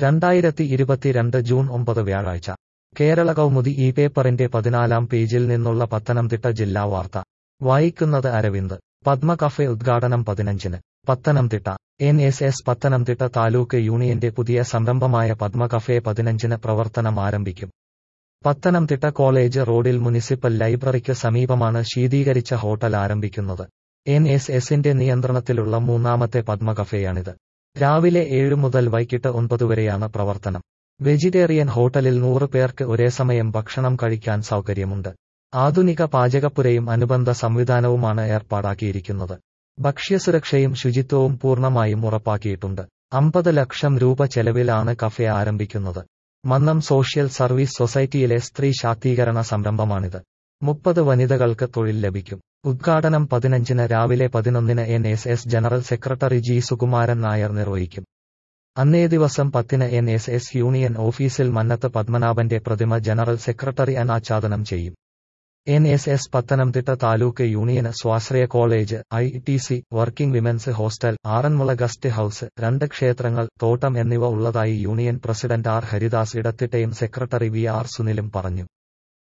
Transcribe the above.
രണ്ടായിരത്തി ഇരുപത്തിരണ്ട് ജൂൺ ഒമ്പത് വ്യാഴാഴ്ച കേരള കൗമുദി ഈ പേപ്പറിന്റെ പതിനാലാം പേജിൽ നിന്നുള്ള പത്തനംതിട്ട ജില്ലാ വാർത്ത വായിക്കുന്നത് അരവിന്ദ് പത്മ കഫെ ഉദ്ഘാടനം പതിനഞ്ചിന് Pathanamthitta N S S Pathanamthitta taluk യൂണിയന്റെ പുതിയ സംരംഭമായ പത്മ കഫെ പതിനഞ്ചിന് പ്രവർത്തനം ആരംഭിക്കും പത്തനംതിട്ട കോളേജ് റോഡിൽ മുനിസിപ്പൽ ലൈബ്രറിക്ക് സമീപമാണ് ശീതീകരിച്ച ഹോട്ടൽ ആരംഭിക്കുന്നത് എൻ എസ് എസിന്റെ നിയന്ത്രണത്തിലുള്ള മൂന്നാമത്തെ പത്മ കഫേയാണിത് രാവിലെ ഏഴ് മുതൽ വൈകിട്ട് ഒൻപത് വരെയാണ് പ്രവർത്തനം വെജിറ്റേറിയൻ ഹോട്ടലിൽ നൂറ് പേർക്ക് ഒരേ സമയം ഭക്ഷണം കഴിക്കാൻ സൗകര്യമുണ്ട് ആധുനിക പാചകപ്പുരയും അനുബന്ധ സംവിധാനവുമാണ് ഏർപ്പാടാക്കിയിരിക്കുന്നത് ഭക്ഷ്യസുരക്ഷയും ശുചിത്വവും പൂർണ്ണമായും ഉറപ്പാക്കിയിട്ടുണ്ട് അമ്പത് ലക്ഷം രൂപ ചെലവിലാണ് കഫേ ആരംഭിക്കുന്നത് മന്നം സോഷ്യൽ സർവീസ് സൊസൈറ്റിയിലെ സ്ത്രീ ശാക്തീകരണ സംരംഭമാണിത് മുപ്പത് വനിതകൾക്ക് തൊഴിൽ ലഭിക്കും ഉദ്ഘാടനം പതിനഞ്ചിന് രാവിലെ പതിനൊന്നിന് N S S general secretary G Sukumaran Nair നിർവഹിക്കും അന്നേ ദിവസം പത്തിന് എൻ എസ് എസ് യൂണിയൻ ഓഫീസിൽ മന്നത്ത് പത്മനാഭന്റെ പ്രതിമ ജനറൽ സെക്രട്ടറി അനാച്ഛാദനം ചെയ്യും N S S Pathanamthitta taluk യൂണിയന് സ്വാശ്രയ college I T C working women's hostel Aranmula guest house രണ്ട് ക്ഷേത്രങ്ങൾ തോട്ടം എന്നിവ ഉള്ളതായി യൂണിയൻ പ്രസിഡന്റ് ആർ ഹരിദാസ് ഇടത്തിട്ടയും സെക്രട്ടറി വി ആർ സുനിലും പറഞ്ഞു